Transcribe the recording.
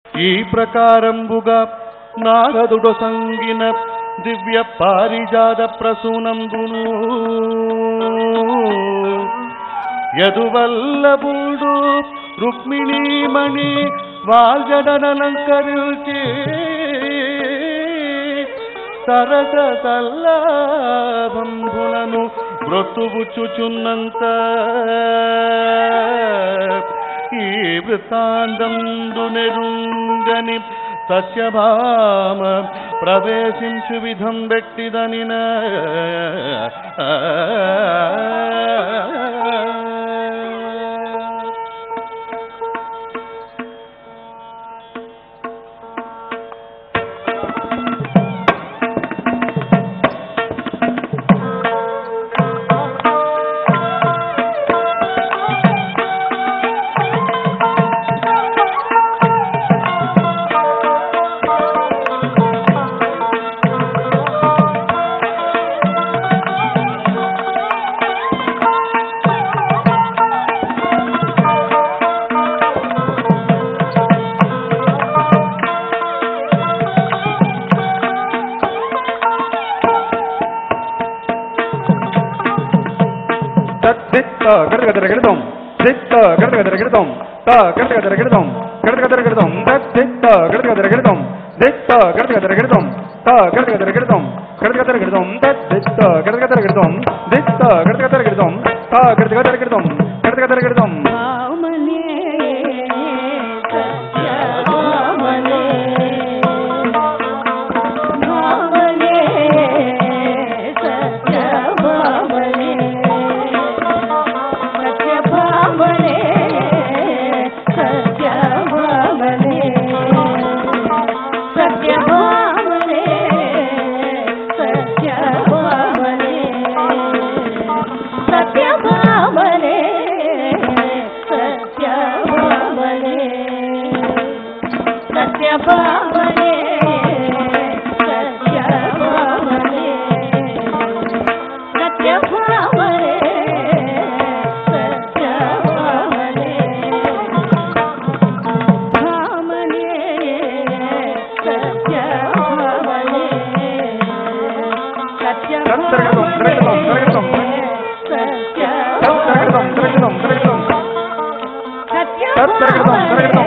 ఈ ప్రకారంబుగా నారదుడు సంగిన దివ్య పారిజాత ప్రసూనంబును యదువల్లభుడు రుక్మిణీమణి వాల్జడనలంకరించి సరస సల్లాభంబులను బ్రొత్తుబుచ్చుచున్నంత ఈ వృత్తాంతందు నెరుంగని సత్యభామ ప్రవేశించు విధం వ్యక్తిదనిన తత్తిత్త గడగదరగడదం తిత్త గడగదరగడదం త గడగదరగడదం గడగదరగడదం తత్తిత్త గడగదరగడదం దిత్త గడగదరగడదం త గడగదరగడదం గడగదరగడదం తత్తిత్త గడగదరగడదం దిత్త గడగదరగడదం త గడగదరగడదం గడగదరగడదం భామనే సత్యభామనే భామనే సత్యభామనే సత్యభామనే సత్యభామనే సత్యభామనే సత్యభామనే సత్యభామనే సత్యభామనే సత్యభామనే సత్యభామనే సత్యభామనే సత్యభామనే భామనే సత్యభామనే తత్సర్గతం, సర్గతం, సర్గతం. తత్సర్గడదం సత్యభామనే గడగదం గడగదం తత్సర్గడదం సర్గడదం